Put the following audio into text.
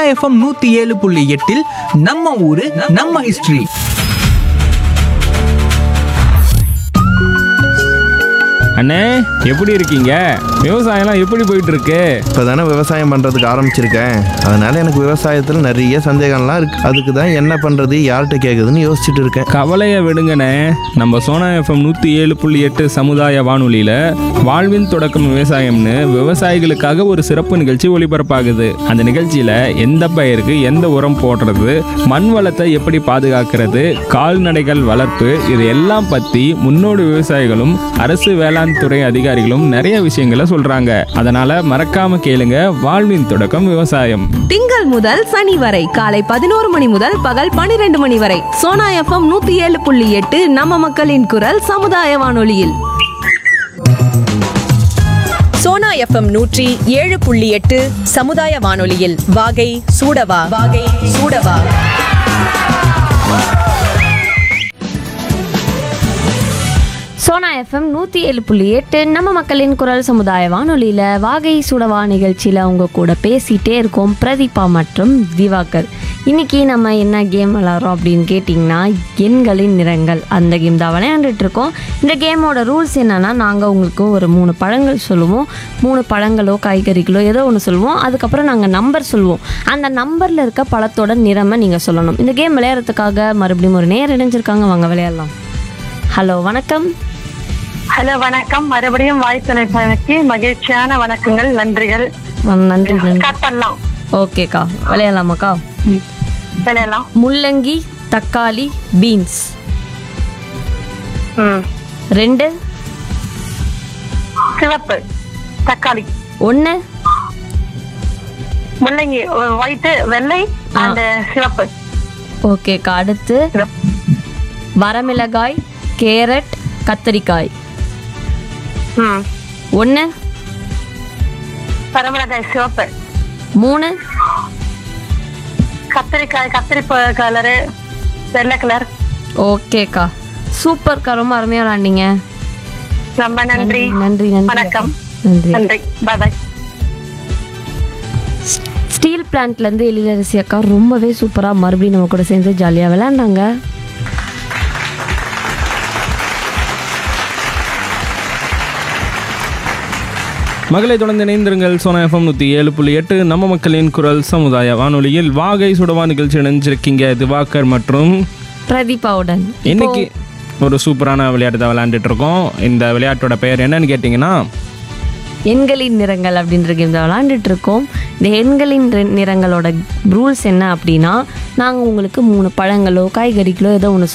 FM நூத்தி ஏழு புள்ளி எட்டில் நம்ம ஊரு நம்ம ஹிஸ்டரி அண்ணே எப்படி இருக்கீங்க விவசாயம்லாம் எப்படி போயிட்டு இருக்கு இப்போ தானே விவசாயம் பண்ணுறதுக்கு ஆரம்பிச்சிருக்கேன் அதனால எனக்கு விவசாயத்தில் நிறைய சந்தேகம்லாம் இருக்கு அதுக்கு தான் என்ன பண்ணுறது யார்கிட்ட கேட்குதுன்னு யோசிச்சுட்டு இருக்கேன் கவலையை விடுங்கண்ணே நம்ம சோனா எஃப்எம் நூற்றி ஏழு புள்ளி எட்டு சமுதாய வானொலியில் வாழ்வின் தொடக்கம் விவசாயம்னு விவசாயிகளுக்காக ஒரு சிறப்பு நிகழ்ச்சி ஒளிபரப்பாகுது அந்த நிகழ்ச்சியில் எந்த பயிருக்கு எந்த உரம் போடுறது மண் வளத்தை எப்படி பாதுகாக்கிறது கால்நடைகள் வளர்ப்பு இது எல்லாம் பற்றி முன்னோடி விவசாயிகளும் அரசு வேளாண் துறை அதிகாரிகளும் நிறைய விஷயங்களை சொல்கிறாங்க அதனால் மறக்காம கேளுங்க வாழ்வின் தொடக்கம் விவசாயம் திங்கள் முதல் சனி வரை காலை பதினோரு மணி முதல் பகல் பனிரெண்டு மணி வரை சோனா எஃப்எம் நூத்தி ஏழு புள்ளி எட்டு நம்ம மக்களின் குரல் சமுதாய வானொலியில் சோனா எஃப்எம் நூற்றி ஏழு புள்ளி எட்டு சமுதாய வானொலியில் வாகை சூடவா வாகை சூடவா சோனா எஃப்எம் நூற்றி ஏழு புள்ளி எட்டு நம்ம மக்களின் குரல் சமுதாய வானொலியில் வாகை சுடவா நிகழ்ச்சியில் அவங்க கூட பேசிகிட்டே இருக்கோம் பிரதீபா மற்றும் திவாகர் இன்னைக்கு நம்ம என்ன கேம் விளாட்றோம் அப்படின்னு கேட்டிங்கன்னா எண்களின் நிறங்கள் அந்த கேம் தான் விளையாண்டுட்டு இருக்கோம் இந்த கேமோட ரூல்ஸ் என்னன்னா நாங்கள் உங்களுக்கு ஒரு மூணு பழங்கள் சொல்லுவோம் மூணு பழங்களோ காய்கறிகளோ ஏதோ ஒன்று சொல்லுவோம் அதுக்கப்புறம் நாங்கள் நம்பர் சொல்லுவோம் அந்த நம்பரில் இருக்க பழத்தோட நிறமை நீங்கள் சொல்லணும் இந்த கேம் விளையாடுறதுக்காக மறுபடியும் ஒரு நேரம் இணைஞ்சிருக்காங்க வாங்க விளையாடலாம் ஹலோ வணக்கம் ஹலோ வணக்கம் மறுபடியும் வாய்ப்புனைப்பதற்கு மகிழ்ச்சியான வணக்கங்கள் நன்றிகள் வ- நன்றி நன்றி ஸ்டார்ட் பண்ணலாம் ஓகேக்கா விளையாடலாமாக்கா விளையாடலாம் முள்ளங்கி தக்காளி பீன்ஸ் ம். ரெண்டு சிவப்பு தக்காளி ஒன்று முள்ளங்கி ஒயிட் வெள்ளை அண்ட் சிவப்பு ஓகேக்கா அடுத்து சிவப்பு. வரமிளகாய் கேரட் கத்தரிக்காய் ம். ஒன்று பரமிளகாய் சிவப்பு மூணு கத்திரிக்காய் கத்திரி கலரு வெள்ளை கலர் ஓகேக்கா சூப்பர்க்கா ரொம்ப அருமையாக விளாண்டீங்க ரொம்ப நன்றி நன்றி நன்றி வணக்கம் நன்றி நன்றி பாய் ஸ்டீல் பிளான்ட்லேருந்து எழிலரசி அக்கா ரொம்பவே சூப்பராக மறுபடியும் நம்ம கூட சேர்ந்து ஜாலியாக விளையாண்டாங்க மகளை தொடர்ந்து இணைந்திருங்கள் சோனா எஃப்எம் நூற்றி ஏழு புள்ளி எட்டு நம்ம மக்களின் குரல் சமுதாய வானொலியில் வாகை சுடவா நிகழ்ச்சி இணைஞ்சிருக்கீங்க திவாகர் மற்றும் பிரதீபாவுடன் இன்னைக்கு ஒரு சூப்பரான விளையாட்டு தான் விளையாண்டுட்டு இருக்கோம் இந்த விளையாட்டோட பெயர் என்னன்னு கேட்டிங்கன்னா எண்களின் நிறங்கள் அப்படின்ற கேம் தான் விளாண்டுட்டு இருக்கோம் இந்த எண்களின் நிற- நிறங்களோட ரூல்ஸ் என்ன அப்படின்னா நாங்கள் உங்களுக்கு மூணு பழங்களோ காய்கறிகளோ ஏதோ ஒன்று